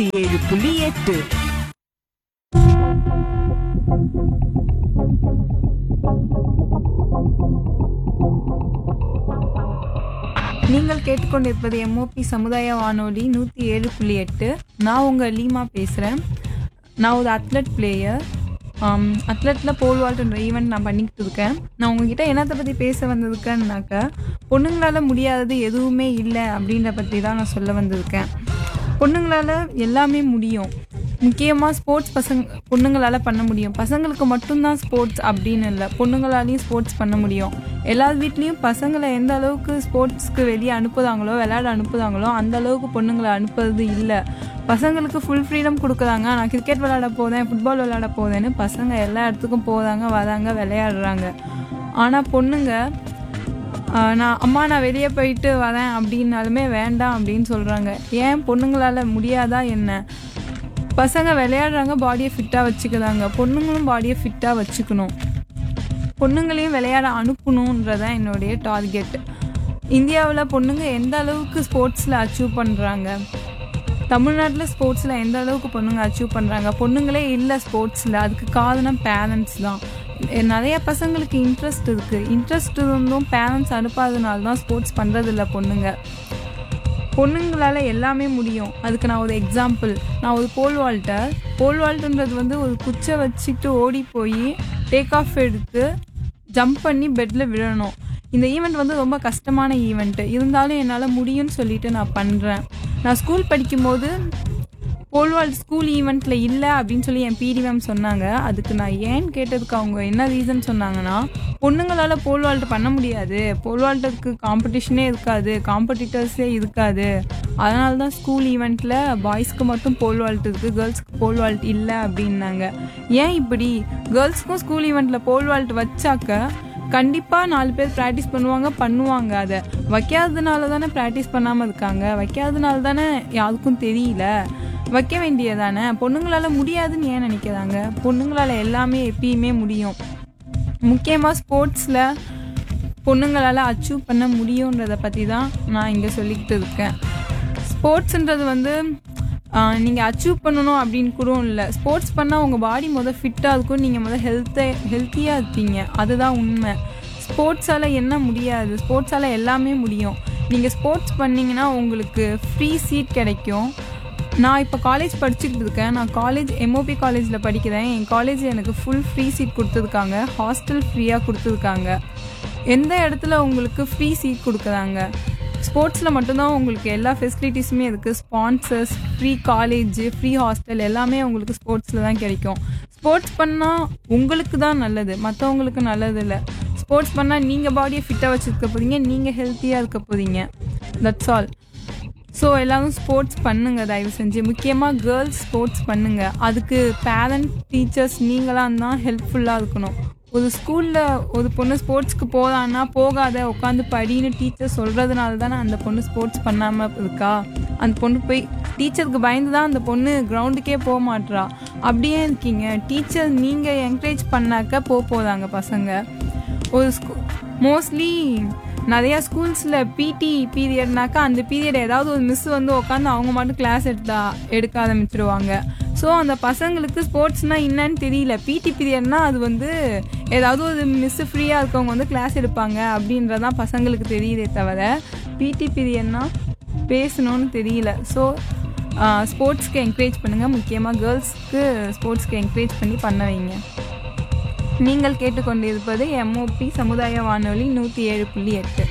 நூத்தி ஏழு புள்ளி எட்டு நீங்கள் கேட்டுக்கொண்டிருப்பது எம்ஓபி சமுதாய வானொலி நூற்றி ஏழு புள்ளி எட்டு நான் உங்கள் லீமா பேசுகிறேன் நான் ஒரு அத்லட் பிளேயர் அத்லெட்டில் போல் வால்ட்ன்ற ஈவெண்ட் நான் பண்ணிக்கிட்டு இருக்கேன் நான் உங்ககிட்ட என்னத்தை பற்றி பேச வந்திருக்கேன்னாக்க பொண்ணுங்களால் முடியாதது எதுவுமே இல்லை அப்படின்ற பற்றி தான் நான் சொல்ல வந்திருக்கேன் பொண்ணுங்களால் எல்லாமே முடியும் முக்கியமாக ஸ்போர்ட்ஸ் பசங்க பொண்ணுங்களால் பண்ண முடியும் பசங்களுக்கு மட்டும்தான் ஸ்போர்ட்ஸ் அப்படின்னு இல்லை பொண்ணுங்களாலையும் ஸ்போர்ட்ஸ் பண்ண முடியும் எல்லா வீட்லேயும் பசங்களை எந்த அளவுக்கு ஸ்போர்ட்ஸ்க்கு வெளியே அனுப்புதாங்களோ விளையாட அனுப்புதாங்களோ அந்த அளவுக்கு பொண்ணுங்களை அனுப்புறது இல்லை பசங்களுக்கு ஃபுல் ஃப்ரீடம் கொடுக்குறாங்க நான் கிரிக்கெட் விளையாட போதேன் ஃபுட்பால் விளையாட போதேன்னு பசங்க எல்லா இடத்துக்கும் போதாங்க வராங்க விளையாடுறாங்க ஆனால் பொண்ணுங்க ஆஹ் நான் அம்மா நான் வெளியே போயிட்டு வரேன் அப்படின்னாலுமே வேண்டாம் அப்படின்னு சொல்கிறாங்க ஏன் பொண்ணுங்களால் முடியாதா என்ன பசங்க விளையாடுறாங்க பாடியை ஃபிட்டாக வச்சுக்கிறாங்க பொண்ணுங்களும் பாடியை ஃபிட்டாக வச்சுக்கணும் பொண்ணுங்களையும் விளையாட அனுப்பணுன்றதான் என்னுடைய டார்கெட் இந்தியாவில் பொண்ணுங்க எந்த அளவுக்கு ஸ்போர்ட்ஸில் அச்சீவ் பண்ணுறாங்க தமிழ்நாட்டில் ஸ்போர்ட்ஸில் எந்த அளவுக்கு பொண்ணுங்க அச்சீவ் பண்ணுறாங்க பொண்ணுங்களே இல்லை ஸ்போர்ட்ஸில் அதுக்கு காரணம் பேரண்ட்ஸ் தான் எ- நிறைய பசங்களுக்கு இன்ட்ரெஸ்ட் இருக்குது இன்ட்ரெஸ்ட் இருந்தும் பேரண்ட்ஸ் அனுப்பாதனால தான் ஸ்போர்ட்ஸ் பண்ணுறதில்ல பொண்ணுங்க பொண்ணுங்களால் எல்லாமே முடியும் அதுக்கு நான் ஒரு எக்ஸாம்பிள் நான் ஒரு போல் வால்ட்டர் போல் வால்ட்டுன்றது வந்து ஒரு குச்சை வச்சுட்டு ஓடி போய் டேக் ஆஃப் எடுத்து ஜம்ப் பண்ணி பெட்டில் விழணும் இந்த ஈவெண்ட் வந்து ரொம்ப கஷ்டமான ஈவெண்ட்டு இருந்தாலும் என்னால் முடியும்னு சொல்லிட்டு நான் பண்ணுறேன் நான் ஸ்கூல் படிக்கும்போது போல்வால் ஸ்கூல் ஈவெண்ட்டில் இல்லை அப்படின்னு சொல்லி என் பிடி மேம் சொன்னாங்க அதுக்கு நான் ஏன்னு கேட்டதுக்கு அவங்க என்ன ரீசன் சொன்னாங்கன்னா பொண்ணுங்களால் போல் வால்ட் பண்ண முடியாது போல் வால்ட்டுக்கு காம்படிஷனே இருக்காது காம்படிட்டர்ஸே இருக்காது அதனால தான் ஸ்கூல் ஈவெண்ட்டில் பாய்ஸ்க்கு மட்டும் போல் வால்ட் இருக்குது கேர்ள்ஸ்க்கு போல் வால்ட் இல்லை அப்படின்னாங்க ஏன் இப்படி கேர்ள்ஸ்க்கும் ஸ்கூல் ஈவெண்ட்டில் போல் வால்ட் வச்சாக்க கண்டிப்பாக நாலு பேர் ப்ராக்டிஸ் பண்ணுவாங்க பண்ணுவாங்க அதை வைக்காததுனால தானே ப்ராக்டிஸ் பண்ணாமல் இருக்காங்க வைக்காததுனால தானே யாருக்கும் தெரியல வைக்க வேண்டியதானே பொண்ணுங்களால முடியாதுன்னு ஏன் நினைக்கிறாங்க பொண்ணுங்களால எல்லாமே எப்பயுமே முடியும் முக்கியமாக ஸ்போர்ட்ஸில் பொண்ணுங்களால் அச்சீவ் பண்ண முடியுன்றதை பற்றி தான் நான் இங்கே சொல்லிக்கிட்டு இருக்கேன் ஸ்போர்ட்ஸுன்றது வந்து நீங்கள் அச்சீவ் பண்ணணும் அப்படின்னு கூட இல்லை ஸ்போர்ட்ஸ் பண்ணால் உங்கள் பாடி முதல் ஃபிட்டாக இருக்கும் நீங்கள் முதல் ஹெல்த்தை ஹெல்த்தியாக இருப்பீங்க அதுதான் உண்மை ஸ்போர்ட்ஸால் என்ன முடியாது ஸ்போர்ட்ஸால் எல்லாமே முடியும் நீங்கள் ஸ்போர்ட்ஸ் பண்ணீங்கன்னா உங்களுக்கு ஃப்ரீ சீட் கிடைக்கும் நான் இப்போ காலேஜ் படிச்சுக்கிட்டு இருக்கேன் நான் காலேஜ் எம்ஓபி காலேஜில் படிக்கிறேன் என் காலேஜ் எனக்கு ஃபுல் ஃப்ரீ சீட் கொடுத்துருக்காங்க ஹாஸ்டல் ஃப்ரீயாக கொடுத்துருக்காங்க எந்த இடத்துல உங்களுக்கு ஃப்ரீ சீட் கொடுக்குறாங்க ஸ்போர்ட்ஸில் மட்டும்தான் உங்களுக்கு எல்லா ஃபெசிலிட்டிஸுமே இருக்குது sponsors free college free hostel எல்லாமே உங்களுக்கு ஸ்போர்ட்ஸில் தான் கிடைக்கும் ஸ்போர்ட்ஸ் பண்ணால் உங்களுக்கு தான் நல்லது மற்றவங்களுக்கு நல்லது இல்லை ஸ்போர்ட்ஸ் பண்ணால் நீங்கள் பாடியை ஃபிட்டாக வச்சுருக்க போகிறீங்க நீங்கள் ஹெல்த்தியாக இருக்க போகிறீங்க தட்ஸ் ஆல் ஸோ எல்லாரும் ஸ்போர்ட்ஸ் பண்ணுங்க தயவு செஞ்சு முக்கியமாக கேர்ள்ஸ் ஸ்போர்ட்ஸ் பண்ணுங்க அதுக்கு பேரண்ட் டீச்சர்ஸ் நீங்களாம் தான் ஹெல்ப்ஃபுல்லாக இருக்கணும் ஒரு ஸ்கூலில் ஒரு பொண்ணு ஸ்போர்ட்ஸ்க்கு போகலான்னா போகாத உட்காந்து படின்னு டீச்சர் சொல்கிறதுனால தானே அந்த பொண்ணு ஸ்போர்ட்ஸ் பண்ணாமல் இருக்கா அந்த பொண்ணு போய் டீச்சருக்கு பயந்து தான் அந்த பொண்ணு கிரவுண்டுக்கே போக மாட்றா அப்படியே இருக்கீங்க டீச்சர் நீங்கள் என்கரேஜ் பண்ணாக்க போக போதாங்க பசங்க ஒரு ஸ்கூ மோஸ்ட்லி நிறையா ஸ்கூல்ஸில் பிடி பீரியட்னாக்கா அந்த பீரியட் ஏதாவது ஒரு மிஸ் வந்து உட்காந்து அவங்க மட்டும் கிளாஸ் எடுத்தா எடுக்க ஆரம்பிச்சிருவாங்க ஸோ அந்த பசங்களுக்கு ஸ்போர்ட்ஸ்னால் என்னன்னு தெரியல பிடி பீரியட்னா அது வந்து ஏதாவது ஒரு மிஸ் ஃப்ரீயாக இருக்கவங்க வந்து கிளாஸ் எடுப்பாங்க அப்படின்றதான் பசங்களுக்கு தெரியுதே தவிர பிடி பீரியட்னா பேசணும்னு தெரியல ஸோ ஸ்போர்ட்ஸ்க்கு என்கரேஜ் பண்ணுங்கள் முக்கியமாக கேர்ள்ஸ்க்கு ஸ்போர்ட்ஸ்க்கு என்கரேஜ் பண்ணி பண்ண வைங்க நீங்கள் கேட்டுக்கொண்டிருப்பது எம்ஓபி சமுதாய வானொலி நூற்றி ஏழு புள்ளி எட்டு